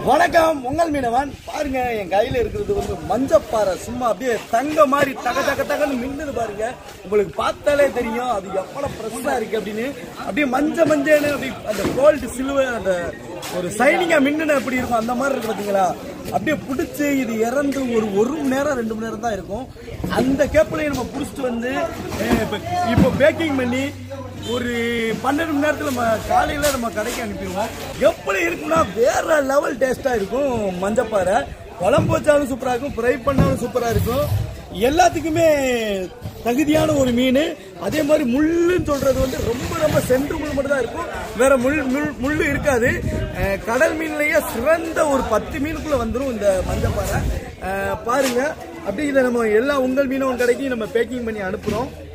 வணக்கம் உங்கள் மீனவன் பாருங்க என் கையில இருக்கிறது வந்து மஞ்சப்பாறை சும்மா அப்படியே தங்க மாதிரி தக தக தகன்னு மின்னுது பாருங்க உங்களுக்கு பார்த்தாலே தெரியும் அது எவ்வளவு ஃப்ரெஷ்ஷா இருக்கு அப்படின்னு அப்படியே மஞ்ச மஞ்சன்னு அப்படி அந்த கோல்டு சில்வர் அந்த ஒரு சைனிங்கா மின்னுன எப்படி இருக்கும் அந்த மாதிரி இருக்கு பாத்தீங்களா அப்படியே பிடிச்சி இது இறந்து ஒரு ஒரு மணி நேரம் ரெண்டு மணி நேரம் தான் இருக்கும் அந்த கேப்பிலையும் நம்ம பிடிச்சிட்டு வந்து அஹ், இப்ப இப்போ பேக்கிங் பண்ணி ஒரு பன்னெண்டு மணி நேரத்தில் நம்ம காலையில் நம்ம கடைக்கு அனுப்பிடுவோம் எப்படி இருக்கும்னா வேற லெவல் டேஸ்ட்டாக இருக்கும் மஞ்சப்பாறை குழம்பு வச்சாலும் சூப்பராக இருக்கும் ஃப்ரை பண்ணாலும் சூப்பராக இருக்கும் எல்லாத்துக்குமே தகுதியான ஒரு மீன் அதே மாதிரி முள்ளுன்னு சொல்றது வந்து ரொம்ப ரொம்ப சென்று முள் மட்டும் தான் இருக்கும் வேற முள் முள் முள்ளு இருக்காது அஹ், கடல் மீன்லயே சிறந்த ஒரு பத்து மீனுக்குள்ள வந்துடும் இந்த மஞ்சப்பாறை அஹ், பாருங்க அப்படி இதை நம்ம எல்லா உங்கள் மீனவன் கடைக்கும் நம்ம பேக்கிங் பண்ணி அனுப்புறோம்